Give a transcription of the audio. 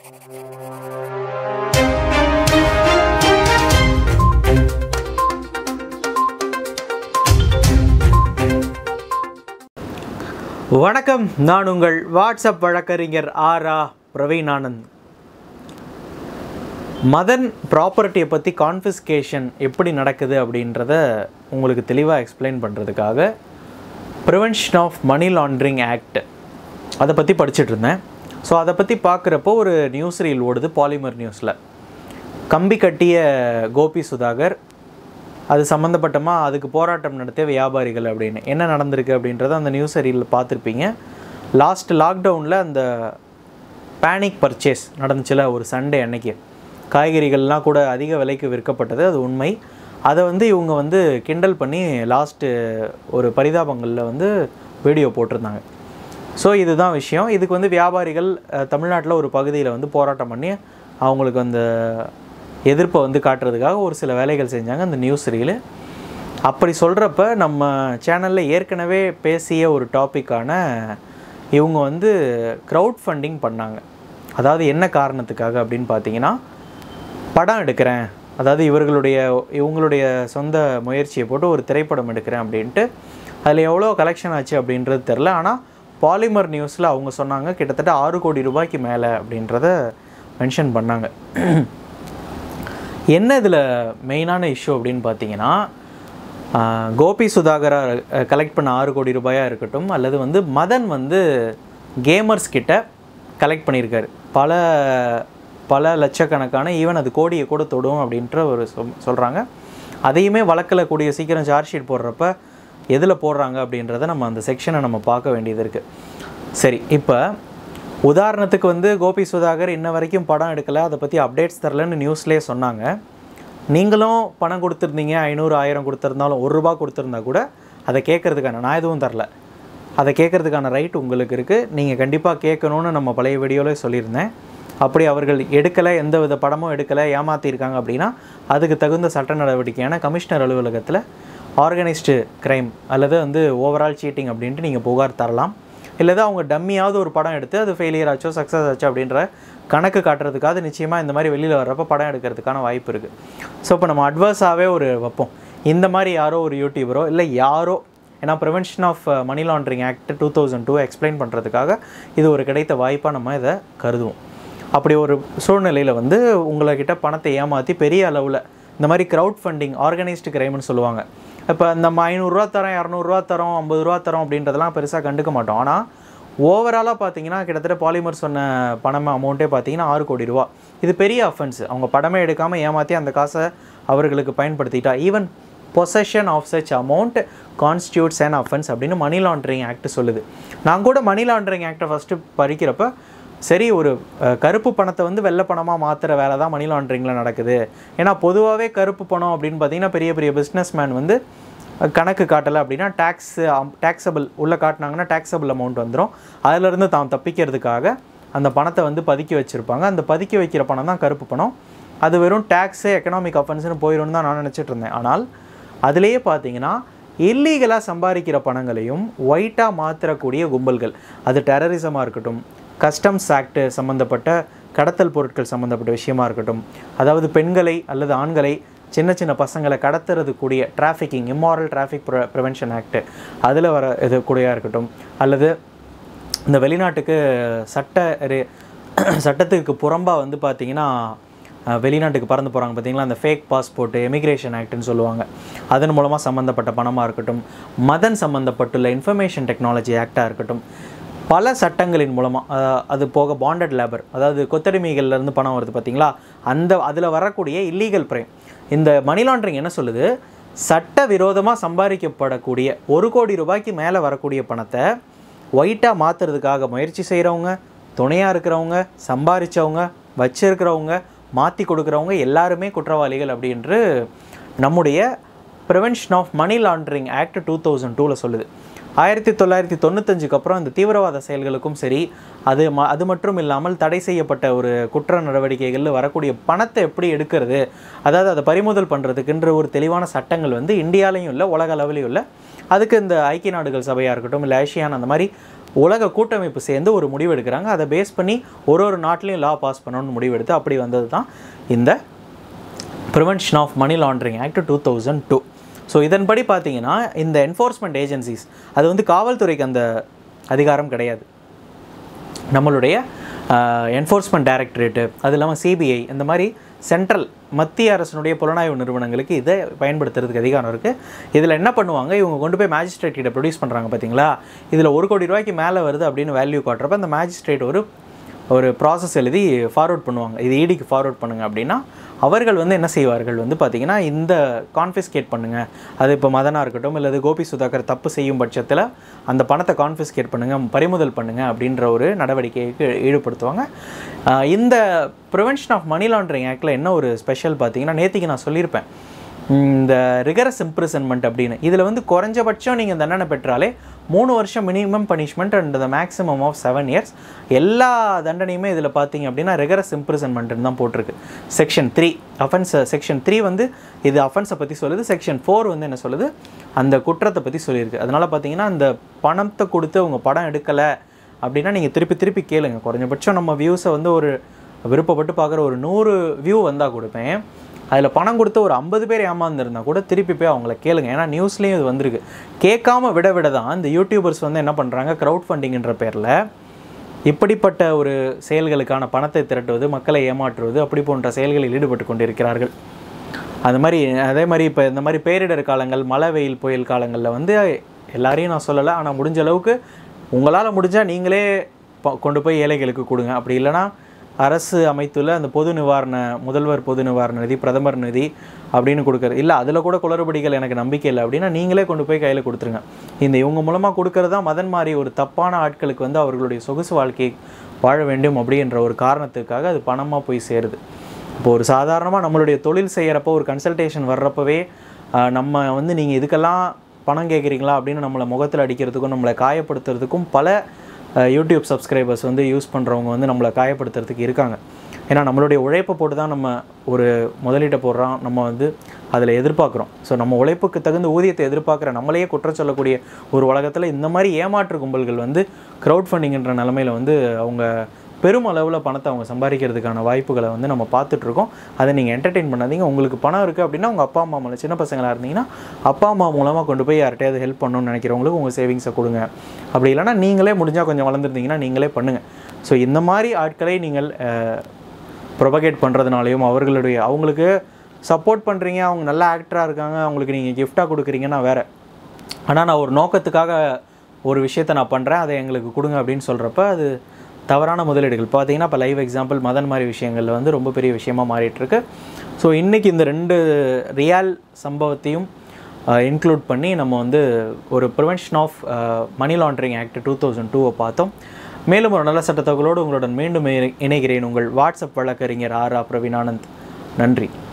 வணக்கம் நான் உங்கள் வாட்ஸ்அப் வழக்கறிஞர் ஆரா பிரவீன் ஆனந்த் மதன் ப்ராப்பர்ட்டியை பற்றி கான்ஃபிஸ்கேஷன் எப்படி நடக்குது அப்படின்றத உங்களுக்கு தெளிவாக எக்ஸ்பிளைன் பண்ணுறதுக்காக prevention of money laundering act அதை பற்றி படிச்சுட்டு இருந்தேன் ஸோ அதை பற்றி பார்க்குறப்போ ஒரு நியூஸ் ரீல் ஓடுது பாலிமர் நியூஸில் கம்பி கட்டிய கோபி சுதாகர் அது சம்மந்தப்பட்டமா அதுக்கு போராட்டம் நடத்திய வியாபாரிகள் அப்படின்னு என்ன நடந்திருக்கு அப்படின்றத அந்த நியூஸ் ரீலில் பார்த்துருப்பீங்க லாஸ்ட் லாக்டவுனில் அந்த பேனிக் பர்ச்சேஸ் நடந்துச்சுல ஒரு சண்டே அன்னைக்கு காய்கறிகள்லாம் கூட அதிக விலைக்கு விற்கப்பட்டது அது உண்மை அதை வந்து இவங்க வந்து கிண்டல் பண்ணி லாஸ்ட்டு ஒரு பரிதாபங்களில் வந்து வீடியோ போட்டிருந்தாங்க ஸோ இதுதான் விஷயம் இதுக்கு வந்து வியாபாரிகள் தமிழ்நாட்டில் ஒரு பகுதியில் வந்து போராட்டம் பண்ணி அவங்களுக்கு அந்த எதிர்ப்பை வந்து காட்டுறதுக்காக ஒரு சில வேலைகள் செஞ்சாங்க அந்த நியூஸ் ரீலு அப்படி சொல்கிறப்ப நம்ம சேனலில் ஏற்கனவே பேசிய ஒரு டாப்பிக்கான இவங்க வந்து க்ரௌட் ஃபண்டிங் பண்ணாங்க அதாவது என்ன காரணத்துக்காக அப்படின்னு பார்த்தீங்கன்னா படம் எடுக்கிறேன் அதாவது இவர்களுடைய இவங்களுடைய சொந்த முயற்சியை போட்டு ஒரு திரைப்படம் எடுக்கிறேன் அப்படின்ட்டு அதில் எவ்வளோ கலெக்ஷன் ஆச்சு அப்படின்றது தெரில ஆனால் பாலிமர் நியூஸில் அவங்க சொன்னாங்க கிட்டத்தட்ட ஆறு கோடி ரூபாய்க்கு மேலே அப்படின்றத மென்ஷன் பண்ணாங்க என்ன இதில் மெயினான இஷ்யூ அப்படின்னு பார்த்தீங்கன்னா ஆஹ், கோபி சுதாகரா கலெக்ட் பண்ண ஆறு கோடி ரூபாயாக இருக்கட்டும் அல்லது வந்து மதன் வந்து கேமர்ஸ் கிட்ட கலெக்ட் பண்ணியிருக்காரு பல பல லட்சக்கணக்கான ஈவன் அது கோடியை கூட தொடும் அப்படின்ற ஒரு சொல் சொல்கிறாங்க அதையுமே வழக்கில் கூடிய சீக்கிரம் சார்ஜ் ஷீட் போடுறப்ப எதில் போடுறாங்க அப்படின்றத நம்ம அந்த செக்ஷனை நம்ம பார்க்க வேண்டியது இருக்குது சரி இப்போ உதாரணத்துக்கு வந்து கோபி சுதாகர் இன்ன வரைக்கும் படம் எடுக்கலை அதை பற்றி அப்டேட்ஸ் தரலன்னு நியூஸ்லேயே சொன்னாங்க நீங்களும் பணம் கொடுத்துருந்தீங்க ஐநூறு ஆயிரம் கொடுத்துருந்தாலும் ஒரு ரூபா கொடுத்துருந்தா கூட அதை கேட்கறதுக்கான நான் எதுவும் தரல அதை கேட்கறதுக்கான ரைட் உங்களுக்கு இருக்குது நீங்கள் கண்டிப்பாக கேட்கணும்னு நம்ம பழைய வீடியோவில் சொல்லியிருந்தேன் அப்படி அவர்கள் எடுக்கலை எந்த வித படமும் எடுக்கலை ஏமாற்றிருக்காங்க அப்படின்னா அதுக்கு தகுந்த சட்ட நடவடிக்கையான கமிஷனர் அலுவலகத்தில் ஆர்கனைஸ்டு கிரைம் அல்லது வந்து ஓவரால் சீட்டிங் அப்படின்ட்டு நீங்கள் புகார் தரலாம் இல்லது அவங்க டம்மியாவது ஒரு படம் எடுத்து அது ஃபெயிலியர் ஆச்சோ சக்ஸஸ் ஆச்சோ அப்படின்ற கணக்கு காட்டுறதுக்காக நிச்சயமாக இந்த மாதிரி வெளியில் வர்றப்ப படம் எடுக்கிறதுக்கான வாய்ப்பு இருக்குது ஸோ இப்போ நம்ம அட்வர்ஸாகவே ஒரு வைப்போம் இந்த மாதிரி யாரோ ஒரு யூடியூபரோ இல்லை யாரோ ஏன்னா prevention of money laundering act two thousand two explain பண்ணுறதுக்காக இது ஒரு கிடைத்த வாய்ப்பாக நம்ம இதை கருதுவோம் அப்படி ஒரு சூழ்நிலையில் வந்து உங்கள்கிட்ட பணத்தை ஏமாற்றி பெரிய அளவில் இந்த மாதிரி க்ரௌட் ஃபண்டிங் ஆர்கனைஸ்டு கிரைம்னு சொல்லுவாங்க இப்போ நம்ம ஐநூறுரூவா தரோம் இரநூறுவா தரோம் ஐம்பது ரூபா தரோம் அப்படின்றதெல்லாம் பெருசாக கண்டுக்க மாட்டோம் ஆனால் ஓவராலாக பார்த்தீங்கன்னா கிட்டத்தட்ட பாலிமர் சொன்ன பணம் அமௌண்ட்டே பார்த்தீங்கன்னா ஆறு கோடி ரூபா இது பெரிய அஃபென்ஸ் அவங்க படமே எடுக்காமல் ஏமாற்றி அந்த காசை அவர்களுக்கு பயன்படுத்திட்டா even possession of such amount constitutes and offence அப்படின்னு மணி லாண்ட்ரிங் ஆக்ட் சொல்லுது நான் கூட மணி லாண்ட்ரிங் ஆக்டை ஃபஸ்ட்டு படிக்கிறப்ப சரி ஒரு அஹ், கருப்பு பணத்தை வந்து வெள்ளை பணமாக மாற்றுற வேலை தான் மணி லாண்ட்ரிங்கில் நடக்குது ஏன்னா பொதுவாகவே கருப்பு பணம் அப்படின்னு பார்த்தீங்கன்னா பெரிய பெரிய பிஸ்னஸ்மேன் வந்து அஹ், கணக்கு காட்டலை அப்படின்னா டேக்ஸ் டேக்ஸபிள் உள்ளே காட்டினாங்கன்னா டேக்ஸபிள் அமௌண்ட் வந்துடும் அதிலிருந்து தான் தப்பிக்கிறதுக்காக அந்த பணத்தை வந்து பதுக்கி வச்சுருப்பாங்க அந்த பதுக்கி வைக்கிற பணம் தான் கருப்பு பணம் அது வெறும் டேக்ஸு எக்கனாமிக் அஃபென்ஸ்னு போயிடும்னு தான் நான் நினச்சிட்டு இருந்தேன் ஆனால் அதுலேயே பார்த்தீங்கன்னா இல்லீகலாக சம்பாதிக்கிற பணங்களையும் ஒயிட்டாக மாற்றக்கூடிய கும்பல்கள் அது டெரரிசமாக இருக்கட்டும் கஸ்டம்ஸ் ஆக்ட் சம்மந்தப்பட்ட கடத்தல் பொருட்கள் சம்மந்தப்பட்ட விஷயமா இருக்கட்டும் அதாவது பெண்களை அல்லது ஆண்களை சின்ன சின்ன பசங்களை கடத்துறது கூடிய trafficking immoral traffic prevention act அதில் வர இது கூடியா இருக்கட்டும் அல்லது இந்த வெளிநாட்டுக்கு சட்ட ரே- சட்டத்துக்கு புறம்பாக வந்து பார்த்தீங்கன்னா அஹ், வெளிநாட்டுக்கு பறந்து போகிறாங்க பார்த்தீங்களா அந்த ஃபேக் பாஸ்போர்ட்டு எமிக்ரேஷன் ஆக்ட்னு சொல்லுவாங்க அதன் மூலமாக சம்மந்தப்பட்ட பணமாக இருக்கட்டும் மதன் சம்மந்தப்பட்டுள்ள இன்ஃபர்மேஷன் டெக்னாலஜி ஆக்டாக இருக்கட்டும் பல சட்டங்களின் மூலமாக அது போக பாண்டட் லேபர் அதாவது கொத்தடிமைகள்ல இருந்து பணம் வருது பார்த்தீங்களா அந்த அதில் வரக்கூடிய இல்லீகல் பிரைம் இந்த மணி லாண்ட்ரிங் என்ன சொல்லுது சட்ட விரோதமாக சம்பாதிக்கப்படக்கூடிய ஒரு கோடி ரூபாய்க்கு மேலே வரக்கூடிய பணத்தை ஒயிட்டாக மாற்றுறதுக்காக முயற்சி செய்கிறவங்க துணையாக இருக்கிறவங்க சம்பாதிச்சவங்க வச்சிருக்கிறவங்க மாற்றி கொடுக்குறவங்க எல்லாருமே குற்றவாளிகள் அப்படின்று நம்முடைய prevention of money laundering act two thousand டூவில் சொல்லுது ஆயிரத்தி தொள்ளாயிரத்தி தொண்ணூத்தஞ்சுக்கு அப்புறம் இந்த தீவிரவாத செயல்களுக்கும் சரி அது ம அது மட்டும் இல்லாமல் தடை செய்யப்பட்ட ஒரு குற்ற நடவடிக்கைகளில் வரக்கூடிய பணத்தை எப்படி எடுக்கிறது அதாவது அதை பறிமுதல் பண்ணுறதுக்குன்ற ஒரு தெளிவான சட்டங்கள் வந்து இந்தியாலையும் இல்லை உலக அளவிலையும் இல்லை அதுக்கு இந்த ஐக்கிய நாடுகள் சபையாக இருக்கட்டும் இல்லை ஏஷியான் அந்த மாதிரி உலக கூட்டமைப்பு சேர்ந்து ஒரு முடிவு எடுக்கிறாங்க அதை பேஸ் பண்ணி ஒரு ஒரு நாட்டிலையும் லா பாஸ் பண்ணணும்னு முடிவு எடுத்து அப்படி வந்தது தான் இந்த prevention of money laundering act two thousand two so இதன்படி பார்த்தீங்கன்னா இந்த என்ஃபோர்ஸ்மெண்ட் ஏஜென்சிஸ் அது வந்து காவல்துறைக்கு அந்த அதிகாரம் கிடையாது நம்மளுடைய என்ஃபோர்ஸ்மெண்ட் டைரக்டரேட்டு அது இல்லாமல் சிபிஐ இந்த மாதிரி சென்ட்ரல் மத்திய அரசினுடைய புலனாய்வு நிறுவனங்களுக்கு இதை பயன்படுத்துறதுக்கு அதிகாரம் இருக்குது இதில் என்ன பண்ணுவாங்க இவங்க கொண்டு போய் மேஜிஸ்ட்ரேட் கிட்ட ப்ரொடியூஸ் பண்ணுறாங்க பார்த்தீங்களா இதில் ஒரு கோடி ரூபாய்க்கு மேலே வருது அப்படின்னு வேல்யூ காட்டுறப்ப அந்த மேஜிஸ்ட்ரேட் ஒரு ஒரு ப்ராசஸ் எழுதி ஃபார்வர்ட் பண்ணுவாங்க இது ஈடிக்கு ஃபார்வர்ட் பண்ணுங்க அப்படின்னா அவர்கள் வந்து என்ன செய்வார்கள் வந்து பார்த்தீங்கன்னா இந்த கான்ஃபிஸ்கேட் பண்ணுங்க அது இப்போ மதனாக இருக்கட்டும் இல்லது கோபி சுதாகர் தப்பு செய்யும் பட்சத்தில் அந்த பணத்தை கான்ஃபிஸ்கேட் பண்ணுங்க பறிமுதல் பண்ணுங்க அப்படின்ற ஒரு நடவடிக்கைக்கு ஈடுபடுத்துவாங்க ஆஹ் இந்த ப்ரிவென்ஷன் ஆஃப் மணி லாண்ட்ரிங் ஆக்டில் என்ன ஒரு ஸ்பெஷல் பார்த்தீங்கன்னா நேற்றுக்கு நான் சொல்லியிருப்பேன் இந்த ரிகரஸ் இம்ப்ரிசன்மெண்ட் அப்படின்னு இதில் வந்து குறைஞ்சபட்சம் நீங்கள் தண்டனை பெற்றாலே மூணு வருஷம் minimum punishment and the maximum of seven years எல்லா தண்டனையுமே இதில் பார்த்தீங்க அப்படின்னா ரிகரஸ் இம்ப்ரிசன்மெண்ட்னு தான் போட்டிருக்கு section three offence section three வந்து இது அஃபென்ஸை பற்றி சொல்லுது செக்ஷன் ஃபோர் வந்து என்ன சொல்லுது அந்த குற்றத்தை பற்றி சொல்லியிருக்கு அதனால் பார்த்தீங்கன்னா அந்த பணத்தை கொடுத்து உங்கள் படம் எடுக்கலை அப்படின்னா நீங்கள் திருப்பி திருப்பி கேளுங்க குறைஞ்சபட்சம் நம்ம வியூஸை வந்து ஒரு விருப்பப்பட்டு பார்க்குற ஒரு நூறு வியூ வந்தால் கொடுப்பேன் அதில் பணம் கொடுத்து ஒரு ஐம்பது பேர் ஏமாந்துருந்தா கூட திருப்பி போய் அவங்கள கேளுங்க ஏன்னா நியூஸ்லேயும் இது வந்திருக்கு கேட்காம விட விட தான் இந்த யூடியூபர்ஸ் வந்து என்ன பண்ணுறாங்க க்ரௌட் ஃபண்டிங்ன்ற பேரில் இப்படிப்பட்ட ஒரு செயல்களுக்கான பணத்தை திரட்டுவது மக்களை ஏமாற்றுவது அப்படி போன்ற செயல்களில் ஈடுபட்டு கொண்டிருக்கிறார்கள் அது மாதிரி அதே மாதிரி இப்போ இந்த மாதிரி பேரிடர் காலங்கள் மழை வெயில் புயல் காலங்களில் வந்து எல்லாரையும் நான் சொல்லலை ஆனால் முடிஞ்ச அளவுக்கு உங்களால் முடிஞ்சால் நீங்களே ப- கொண்டு போய் ஏழைகளுக்கு கொடுங்க அப்படி இல்லைன்னா அரசு அமைத்துள்ள அந்த பொது நிவாரண முதல்வர் பொது நிவாரண நிதி பிரதமர் நிதி அப்படின்னு கொடுக்குறது இல்லை அதில் கூட குளறுபடிகள் எனக்கு நம்பிக்கை இல்லை அப்படின்னா நீங்களே கொண்டு போய் கையில் கொடுத்துருங்க இந்த இவங்க மூலமாக கொடுக்கறது தான் மதன் மாதிரி ஒரு தப்பான ஆட்களுக்கு வந்து அவர்களுடைய சொகுசு வாழ்க்கை வாழ வேண்டும் அப்படின்ற ஒரு காரணத்துக்காக அது பணமாக போய் சேருது இப்போ ஒரு சாதாரணமாக நம்மளுடைய தொழில் செய்கிறப்போ ஒரு கன்சல்டேஷன் வர்றப்பவே ஆஹ், நம்ம வந்து நீங்கள் இதுக்கெல்லாம் பணம் கேட்குறீங்களா அப்படின்னு நம்மளை முகத்தில் அடிக்கிறதுக்கும் நம்மளை காயப்படுத்துறதுக்கும் பல ஆஹ், யூடியூப் சப்ஸ்கிரைபர்ஸ் வந்து யூஸ் பண்ணுறவங்க வந்து நம்மளை காயப்படுத்துறதுக்கு இருக்காங்க ஏன்னா நம்மளுடைய உழைப்பை போட்டு தான் நம்ம ஒரு முதலீட்டை போடுறோம் நம்ம வந்து அதில் எதிர்பார்க்குறோம் ஸோ நம்ம உழைப்புக்கு தகுந்த ஊதியத்தை எதிர்பார்க்குற நம்மளையே குற்றம் சொல்லக்கூடிய ஒரு உலகத்தில் இந்த மாதிரி ஏமாற்று கும்பல்கள் வந்து க்ரௌட் ஃபண்டிங்ன்ற நிலமையில வந்து அவங்க பெரும் அளவில் பணத்தை அவங்க சம்பாதிக்கிறதுக்கான வாய்ப்புகளை வந்து நம்ம பார்த்துட்ருக்கோம் அதை நீங்கள் என்டர்டெயின் பண்ணாதீங்க உங்களுக்கு பணம் இருக்குது அப்படின்னா உங்கள் அப்பா அம்மா மேலே சின்ன பசங்களாக இருந்தீங்கன்னா அப்பா அம்மா மூலமாக கொண்டு போய் யார்கிட்டயாவது ஹெல்ப் பண்ணணும்னு நினைக்கிறவங்களுக்கு உங்கள் சேவிங்ஸை கொடுங்க அப்படி இல்லைன்னா நீங்களே முடிஞ்சால் கொஞ்சம் வளர்ந்துருந்தீங்கன்னா நீங்களே பண்ணுங்கள் ஸோ இந்த மாதிரி ஆட்களை நீங்கள் ப்ரொபகேட் பண்ணுறதுனாலையும் அவர்களுடைய அவங்களுக்கு சப்போர்ட் பண்ணுறீங்க அவங்க நல்ல ஆக்டராக இருக்காங்க அவங்களுக்கு நீங்கள் கிஃப்டாக கொடுக்குறீங்கன்னா வேறு ஆனால் நான் ஒரு நோக்கத்துக்காக ஒரு விஷயத்தை நான் பண்ணுறேன் அதை எங்களுக்கு கொடுங்க அப்படின்னு சொல்கிறப்ப அது தவறான முதலீடுகள் பார்த்தீங்கன்னா இப்போ லைவ் எக்ஸாம்பிள் மதன் மாதிரி விஷயங்களில் வந்து ரொம்ப பெரிய விஷயமா மாறிட்டு இருக்கு ஸோ இன்றைக்கி இந்த ரெண்டு ரியால் சம்பவத்தையும் இன்க்ளூட் பண்ணி நம்ம வந்து ஒரு prevention of money laundering act two thousand டூவை பார்த்தோம் மேலும் ஒரு நல்ல சட்ட தகவலோடு உங்களுடன் மீண்டும் இணை- இணைகிறேன் உங்கள் வாட்ஸ்அப் வழக்கறிஞர் ஆர் ஆ பிரவீனானந்த் நன்றி